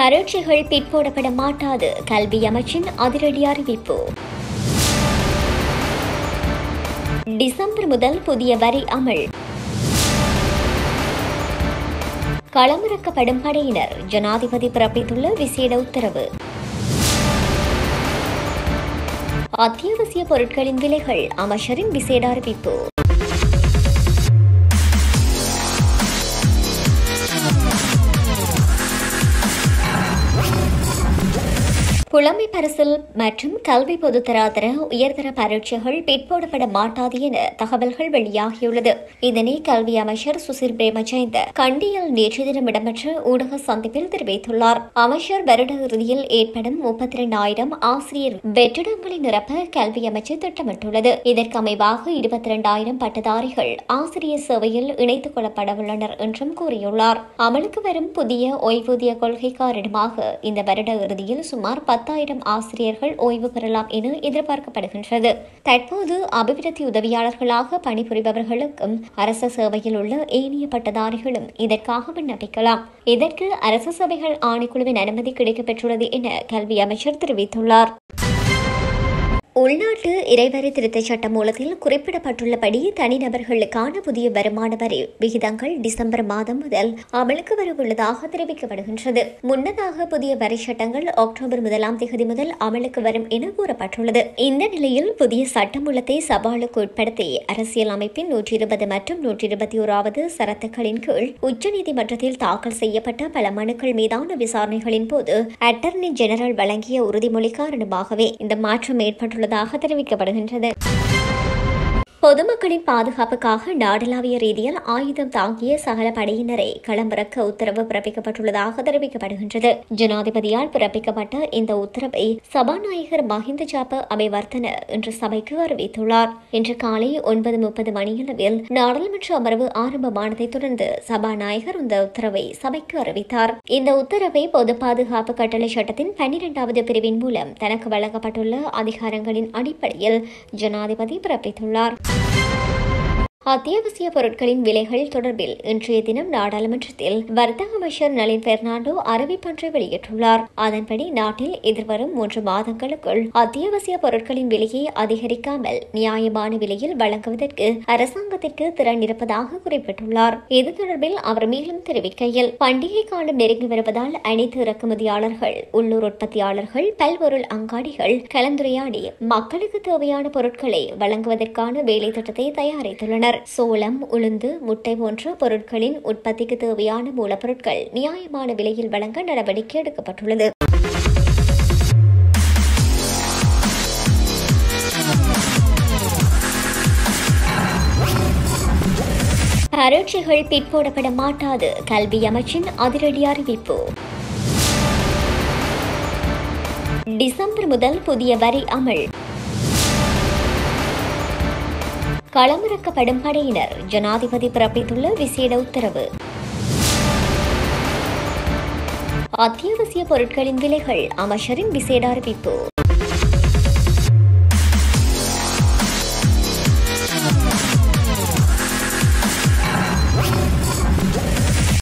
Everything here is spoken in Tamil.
பரீட்சைகள் பிற்போடப்பட மாட்டாது கல்வி அமைச்சின் அதிரடி அறிவிப்பு டிசம்பர் முதல் புதிய வரி அமல் களமிறக்கப்படும் படையினர் ஜனாதிபதி பிறப்பித்துள்ள விசேட உத்தரவு அத்தியாவசிய பொருட்களின் விலைகள் அமைச்சரின் விசேட அறிவிப்பு புலமை பரிசில் மற்றும் கல்வி பொதுத்தராதர உயர்தர பரீட்சைகள் பிற்போடப்பட மாட்டாது என தகவல்கள் வெளியாகியுள்ளது இதனை கல்வி அமைச்சர் சுசில் பிரேமஜயந்த கண்டியில் நேற்று தினம் இடம்பெற்ற ஊடக சந்திப்பில் தெரிவித்துள்ளார் அமைச்சர் வருட இறுதியில் ஏற்படும் முப்பத்தி இரண்டாயிரம் ஆசிரியர் வெற்றிடங்களை நிரப்ப கல்வி அமைச்சர் திட்டமிட்டுள்ளது இதற்கு அமைவாக இருபத்தி இரண்டாயிரம் பட்டதாரிகள் ஆசிரியர் சேவையில் இணைத்துக் கொள்ளப்படவுள்ளனர் என்றும் கூறியுள்ளார் அமலுக்கு வரும் புதிய ஓய்வூதிய கொள்கை காரணமாக இந்த வருட இறுதியில் சுமார் பத்தாயிரம் ஆசிரியர்கள் ஓய்வு பெறலாம் என எதிர்பார்க்கப்படுகின்றது தற்போது அபிவிருத்தி உதவியாளர்களாக பணிபுரிபவர்களுக்கும் அரசு சேவையில் உள்ள ஏனைய பட்டதாரிகளும் இதற்காக விண்ணப்பிக்கலாம் இதற்கு அரசு சபைகள் ஆணைக்குழுவின் அனுமதி கிடைக்கப்பெற்றுள்ளது என கல்வி அமைச்சர் தெரிவித்துள்ளார் உள்நாட்டு இறைவரி திருத்தச் சட்ட மூலத்தில் குறிப்பிடப்பட்டுள்ளபடி தனிநபர்களுக்கான புதிய வருமான வரி விகிதங்கள் டிசம்பர் மாதம் முதல் அமலுக்கு வரவுள்ளதாக தெரிவிக்கப்படுகின்றது முன்னதாக புதிய வரி சட்டங்கள் அக்டோபர் முதலாம் தேதி முதல் அமலுக்கு வரும் என கூறப்பட்டுள்ளது இந்த நிலையில் புதிய சட்டமூலத்தை சவாலுக்கு உட்படுத்தி அரசியல் அமைப்பின் நூற்றி இருபது மற்றும் நூற்றி இருபத்தி ஓராவது சரத்துக்களின் கீழ் உச்சநீதிமன்றத்தில் தாக்கல் செய்யப்பட்ட பல மனுக்கள் மீதான விசாரணைகளின் போது அட்டர்னி ஜெனரல் வழங்கிய உறுதிமொழி காரணமாகவே இந்த மாற்றம் ஏற்பட்டுள்ளது உள்ளதாக தெரிவிக்கப்படுகின்றது பொதுமக்களின் பாதுகாப்புக்காக நாடளாவிய ரீதியில் ஆயுதம் தாங்கிய சகல படையினரை களமிறக்க உத்தரவு பிறப்பிக்கப்பட்டுள்ளதாக தெரிவிக்கப்படுகின்றது ஜனாதிபதியால் பிறப்பிக்கப்பட்ட இந்த உத்தரவை சபாநாயகர் மஹிந்த ஜாப அபிவர்த்தன இன்று சபைக்கு அறிவித்துள்ளார் இன்று காலை ஒன்பது முப்பது மணியளவில் நாடாளுமன்ற அமர்வு ஆரம்பமானதைத் தொடர்ந்து சபாநாயகர் இந்த உத்தரவை சபைக்கு அறிவித்தார் இந்த உத்தரவை பொது பாதுகாப்பு கட்டளை சட்டத்தின் பன்னிரண்டாவது பிரிவின் மூலம் தனக்கு வழங்கப்பட்டுள்ள அதிகாரங்களின் அடிப்படையில் ஜனாதிபதி பிறப்பித்துள்ளார் அத்தியாவசிய பொருட்களின் விலைகள் தொடர்பில் இன்றைய தினம் நாடாளுமன்றத்தில் வர்த்தக அமைச்சர் நளின் பெர்னாண்டோ அறிவிப்பொன்றை வெளியிட்டுள்ளார் அதன்படி நாட்டில் எதிர்வரும் மூன்று மாதங்களுக்குள் அத்தியாவசிய பொருட்களின் விலையை அதிகரிக்காமல் நியாயமான விலையில் வழங்குவதற்கு அரசாங்கத்திற்கு திறன் இருப்பதாக குறிப்பிட்டுள்ளார் இது தொடர்பில் அவர் மேலும் தெரிவிக்கையில் பண்டிகை காலம் நெருங்கி வருவதால் அனைத்து இறக்குமதியாளர்கள் உள்ளூர் உற்பத்தியாளர்கள் பல்பொருள் அங்காடிகள் கலந்துரையாடி மக்களுக்கு தேவையான பொருட்களை வழங்குவதற்கான வேலை திட்டத்தை தயாரித்துள்ளனர் சோளம் உளுந்து முட்டை போன்ற பொருட்களின் உற்பத்திக்கு தேவையான மூலப்பொருட்கள் நியாயமான விலையில் வழங்க நடவடிக்கை எடுக்கப்பட்டுள்ளது பரீட்சைகள் பிற்போடப்பட மாட்டாது கல்வி அமைச்சின் அதிரடி அறிவிப்பு டிசம்பர் முதல் புதிய வரி அமல் களமிறக்கப்படும் படையினர் ஜனாதிபதி பிறப்பித்துள்ள விசேட உத்தரவு அத்தியாவசிய பொருட்களின் விலைகள் அமைச்சரின் விசேட அறிவிப்பு